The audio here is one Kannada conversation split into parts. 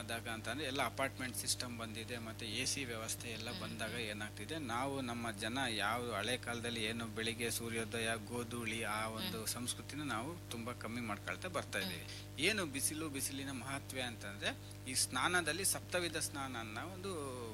ಆದಾಗ ಅಂತಂದ್ರೆ ಎಲ್ಲ ಅಪಾರ್ಟ್ಮೆಂಟ್ ಸಿಸ್ಟಮ್ ಬಂದಿದೆ ಮತ್ತೆ ಎ ಸಿ ವ್ಯವಸ್ಥೆ ಎಲ್ಲ ಬಂದಾಗ ಏನಾಗ್ತಿದೆ ನಾವು ನಮ್ಮ ಜನ ಯಾವ ಹಳೆ ಕಾಲದಲ್ಲಿ ಏನು ಬೆಳಿಗ್ಗೆ ಸೂರ್ಯೋದಯ ಗೋಧೂಳಿ ಆ ಒಂದು ಸಂಸ್ಕೃತಿನ ನಾವು ತುಂಬಾ ಕಮ್ಮಿ ಮಾಡ್ಕೊಳ್ತಾ ಬರ್ತಾ ಇದ್ದೀವಿ ಏನು ಬಿಸಿಲು ಬಿಸಿಲಿನ ಮಹತ್ವ ಅಂತಂದ್ರೆ ಈ ಸ್ನಾನದಲ್ಲಿ ಸಪ್ತವಿಧ ಸ್ನಾನ ಅನ್ನೋ ಒಂದು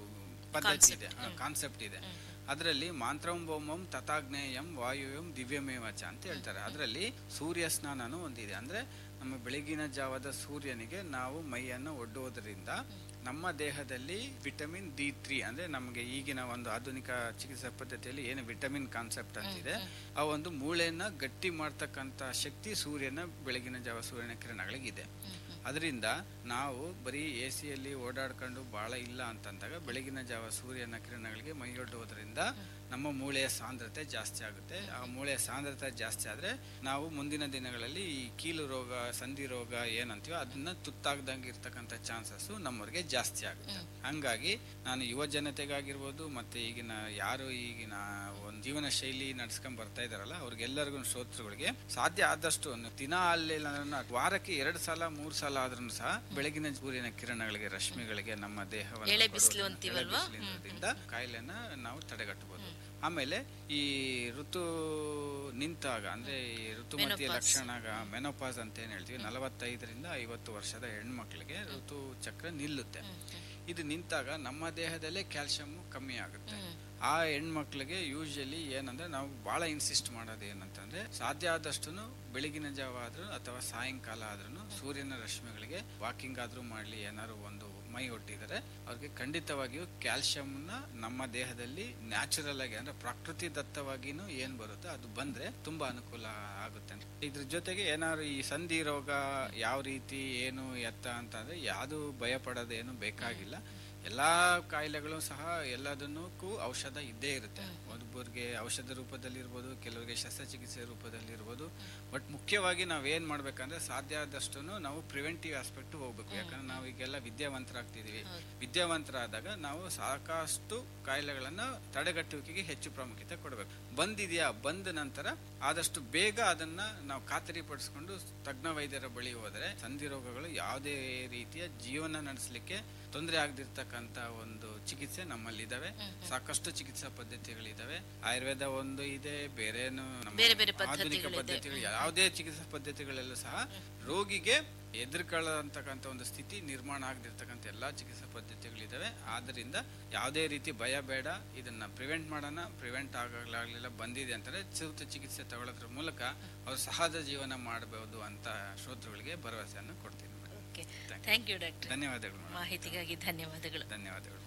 ಪದ್ಧತಿ ಇದೆ ಕಾನ್ಸೆಪ್ಟ್ ಇದೆ ಅದರಲ್ಲಿ ಮಾಂತ್ರಂ ಬೋಮಂ ತಥಾಗ್ನೇಯಂ ವಾಯುವ್ಯಂ ದಿವ್ಯಮೇವಚ ಅಂತ ಹೇಳ್ತಾರೆ ಅದರಲ್ಲಿ ಸೂರ್ಯ ಸ್ನಾನನೂ ಒಂದಿದೆ ಅಂದ್ರೆ ನಮ್ಮ ಬೆಳಗಿನ ಜಾವದ ಸೂರ್ಯನಿಗೆ ನಾವು ಮೈಯನ್ನು ಒಡ್ಡುವುದರಿಂದ ನಮ್ಮ ದೇಹದಲ್ಲಿ ವಿಟಮಿನ್ ಡಿ ತ್ರೀ ಅಂದ್ರೆ ನಮಗೆ ಈಗಿನ ಒಂದು ಆಧುನಿಕ ಚಿಕಿತ್ಸಾ ಪದ್ಧತಿಯಲ್ಲಿ ಏನು ವಿಟಮಿನ್ ಕಾನ್ಸೆಪ್ಟ್ ಅಂತಿದೆ ಆ ಒಂದು ಮೂಳೆಯನ್ನ ಗಟ್ಟಿ ಮಾಡ್ತಕ್ಕಂಥ ಶಕ್ತಿ ಸೂರ್ಯನ ಬೆಳಗಿನ ಜಾವ ಸೂರ್ಯನ ಕಿರಣಗಳಿಗಿದೆ ಅದರಿಂದ ನಾವು ಬರೀ ಎ ಸಿಯಲ್ಲಿ ಓಡಾಡ್ಕೊಂಡು ಭಾಳ ಇಲ್ಲ ಅಂತಂದಾಗ ಬೆಳಗಿನ ಜಾವ ಸೂರ್ಯನ ಕಿರಣಗಳಿಗೆ ಮೈಯೊಡ್ಡುವುದರಿಂದ ನಮ್ಮ ಮೂಳೆಯ ಸಾಂದ್ರತೆ ಜಾಸ್ತಿ ಆಗುತ್ತೆ ಆ ಮೂಳೆಯ ಸಾಂದ್ರತೆ ಜಾಸ್ತಿ ಆದರೆ ನಾವು ಮುಂದಿನ ದಿನಗಳಲ್ಲಿ ಈ ಕೀಲು ರೋಗ ಸಂಧಿ ರೋಗ ಏನಂತೀವೋ ಅದನ್ನ ತುತ್ತಾಗ್ದಂಗೆ ಇರ್ತಕ್ಕಂಥ ಚಾನ್ಸಸ್ ನಮ್ಮವ್ರಿಗೆ ಜಾಸ್ತಿ ಆಗುತ್ತೆ ಹಂಗಾಗಿ ನಾನು ಯುವ ಜನತೆಗಾಗಿರ್ಬೋದು ಮತ್ತೆ ಈಗಿನ ಯಾರು ಈಗಿನ ಒಂದು ಜೀವನ ಶೈಲಿ ನಡ್ಸ್ಕೊಂಡ್ ಬರ್ತಾ ಇದಾರಲ್ಲ ಅವ್ರಿಗೆಲ್ಲರಿಗೂ ಶ್ರೋತೃಗಳಿಗೆ ಸಾಧ್ಯ ಆದಷ್ಟು ಒಂದು ದಿನ ಅಲ್ಲಿಲ್ಲ ಅಂದ್ರೆ ವಾರಕ್ಕೆ ಎರಡು ಸಲ ಮೂರು ಸಲ ಆದ್ರೂ ಸಹ ಬೆಳಗಿನ ಸೂರ್ಯನ ಕಿರಣಗಳಿಗೆ ರಶ್ಮಿಗಳಿಗೆ ನಮ್ಮ ದೇಹವನ್ನು ಎಳೆ ಬಿಸಿಲು ಕೊಡೋದ್ರಿಂದ- ಅಂತೀವಲ್ವಾ? ಎಳೆ ಬಿಸಿಲಿನಿಂದ ಕಾಯಿಲೆನ ನಾವು ತಡೆಗಟ್ಟಬಹುದು ಆಮೇಲೆ ಈ ಋತು ನಿಂತಾಗ ಅಂದ್ರೆ ಈ ಋತುಮತಿಯ Menopause. ಲಕ್ಷಣ ಮೆನೋಪಾಸ್ ಅಂತ ಏನ್ ಹೇಳ್ತೀವಿ ನಲವತ್ತೈದರಿಂದ ಐವತ್ತು ವರ್ಷದ ಹೆಣ್ಮಕ್ಳಿಗೆ ಋತು ಚಕ್ರ ನಿಲ್ಲುತ್ತೆ ಇದು ನಿಂತಾಗ ನಮ್ಮ ದೇಹದಲ್ಲೇ ಕ್ಯಾಲ್ಸಿಯಂ ಕಮ್ಮಿ ಆಗುತ್ತೆ ಆ ಹೆಣ್ಮಕ್ಳಿಗೆ ಯೂಶಲಿ ಏನಂದ್ರೆ ನಾವು ಬಹಳ ಇನ್ಸಿಸ್ಟ್ ಮಾಡೋದು ಏನಂತಂದ್ರೆ ಸಾಧ್ಯ ಆದಷ್ಟು ಬೆಳಗಿನ ಜಾವ ಆದ್ರೂ ಅಥವಾ ಸಾಯಂಕಾಲ ಆದ್ರೂ ಸೂರ್ಯನ ರಶ್ಮಿಗಳಿಗೆ ವಾಕಿಂಗ್ ಆದ್ರೂ ಮಾಡ್ಲಿ ಏನಾದ್ರು ಒಂದು ಮೈ ಒಟ್ಟಿದರೆ ಅವ್ರಿಗೆ ಖಂಡಿತವಾಗಿಯೂ ಕ್ಯಾಲ್ಸಿಯಂನ ನಮ್ಮ ದೇಹದಲ್ಲಿ ನ್ಯಾಚುರಲ್ ಆಗಿ ಅಂದ್ರೆ ಪ್ರಕೃತಿ ದತ್ತವಾಗಿನೂ ಏನ್ ಬರುತ್ತೋ ಅದು ಬಂದ್ರೆ ತುಂಬಾ ಅನುಕೂಲ ಆಗುತ್ತೆ ಇದ್ರ ಜೊತೆಗೆ ಏನಾದ್ರು ಈ ಸಂಧಿ ರೋಗ ಯಾವ ರೀತಿ ಏನು ಎತ್ತ ಅಂತಂದ್ರೆ ಯಾವುದು ಭಯ ಪಡೋದೇನು ಬೇಕಾಗಿಲ್ಲ ಎಲ್ಲಾ ಕಾಯಿಲೆಗಳು ಸಹ ಎಲ್ಲದನ್ನಕ್ಕೂ ಔಷಧ ಇದ್ದೇ ಇರುತ್ತೆ ಒಬ್ಬರಿಗೆ ಔಷಧ ರೂಪದಲ್ಲಿ ಇರ್ಬೋದು ಕೆಲವರಿಗೆ ಶಸ್ತ್ರಚಿಕಿತ್ಸೆ ರೂಪದಲ್ಲಿ ಇರ್ಬೋದು ಬಟ್ ಮುಖ್ಯವಾಗಿ ನಾವೇನ್ ಮಾಡ್ಬೇಕಂದ್ರೆ ಸಾಧ್ಯ ಆದಷ್ಟು ನಾವು ಪ್ರಿವೆಂಟಿವ್ ಆಸ್ಪೆಕ್ಟ್ ಹೋಗ್ಬೇಕು ಯಾಕಂದ್ರೆ ನಾವು ಈಗೆಲ್ಲ ವಿದ್ಯಾವಂತರಾಗ್ತಿದೀವಿ ವಿದ್ಯಾವಂತರಾದಾಗ ನಾವು ಸಾಕಷ್ಟು ಕಾಯಿಲೆಗಳನ್ನ ತಡೆಗಟ್ಟುವಿಕೆಗೆ ಹೆಚ್ಚು ಪ್ರಾಮುಖ್ಯತೆ ಕೊಡಬೇಕು ಬಂದಿದೆಯಾ ಬಂದ ನಂತರ ಆದಷ್ಟು ಬೇಗ ಅದನ್ನ ನಾವು ಖಾತರಿ ಪಡಿಸ್ಕೊಂಡು ತಜ್ಞ ವೈದ್ಯರ ಬಳಿ ಹೋದರೆ ಸಂಧಿ ರೋಗಗಳು ಯಾವುದೇ ರೀತಿಯ ಜೀವನ ನಡೆಸಲಿಕ್ಕೆ ತೊಂದರೆ ಆಗದಿರ್ತಕ್ಕಂತ ಒಂದು ಚಿಕಿತ್ಸೆ ನಮ್ಮಲ್ಲಿದ್ದಾವೆ ಸಾಕಷ್ಟು ಚಿಕಿತ್ಸಾ ಪದ್ಧತಿಗಳಿದಾವೆ ಆಯುರ್ವೇದ ಒಂದು ಇದೆ ಬೇರೇನು ನಮ್ಮ ಬೇರೆ ಬೇರೆ ಆಧುನಿಕ ಪದ್ಧತಿಗಳಿದೆ. ಪದ್ಧತಿಗಳು ಯಾವುದೇ ಚಿಕಿತ್ಸಾ ಪದ್ಧತಿಗಳಲ್ಲೂ ಸಹ ರೋಗಿಗೆ ಎದುರ್ಕೊಳ್ಳತಕ್ಕಂಥ ಒಂದು ಸ್ಥಿತಿ ನಿರ್ಮಾಣ ಆಗದಿರ್ತಕ್ಕಂಥ ಎಲ್ಲಾ ಚಿಕಿತ್ಸಾ ಪದ್ಧತಿಗಳಿದಾವೆ ಆದ್ರಿಂದ ಯಾವುದೇ ರೀತಿ ಭಯ ಬೇಡ ಇದನ್ನ ಪ್ರಿವೆಂಟ್ ಮಾಡೋಣ ಪ್ರಿವೆಂಟ್ ಆಗಲಾಗ್ಲಿಲ್ಲ ಬಂದಿದೆ ಅಂತಂದ್ರೆ ಸೂಕ್ತ ಚಿಕಿತ್ಸೆ ತಗೊಳ್ಳೋದ್ರ ಮೂಲಕ ಅವ್ರು ಸಹಜ ಜೀವನ ಮಾಡಬಹುದು ಅಂತ ಶ್ರೋತೃಗಳಿಗೆ ಭರವಸೆಯನ್ನು ಕೊಡ್ತೀನಿ madam okay thank you doctor ಧನ್ಯವಾದಗಳು ಮೇಡಮ್. ಮಾಹಿತಿಗಾಗಿ ಧನ್ಯವಾದಗಳು ಧನ್ಯವಾದಗಳು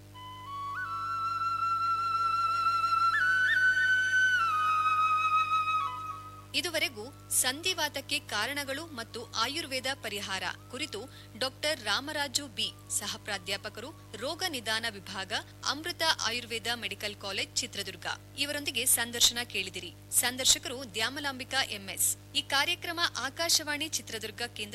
ಇದುವರೆಗೂ ಸಂಧಿವಾತಕ್ಕೆ ಕಾರಣಗಳು ಮತ್ತು ಆಯುರ್ವೇದ ಪರಿಹಾರ ಕುರಿತು ಡಾಕ್ಟರ್ ರಾಮರಾಜು ಬಿ ಸಹ ಪ್ರಾಧ್ಯಾಪಕರು ರೋಗ ನಿದಾನ ವಿಭಾಗ ಅಮೃತ ಆಯುರ್ವೇದ ಮೆಡಿಕಲ್ ಕಾಲೇಜ್ ಚಿತ್ರದುರ್ಗ ಇವರೊಂದಿಗೆ ಸಂದರ್ಶನ ಕೇಳಿದಿರಿ ಸಂದರ್ಶಕರು ದ್ಯಾಮಲಾಂಬಿಕಾ ಎಂಎಸ್ ಈ ಕಾರ್ಯಕ್ರಮ ಆಕಾಶವಾಣಿ ಚಿತ್ರದುರ್ಗ ಕೇಂದ್ರ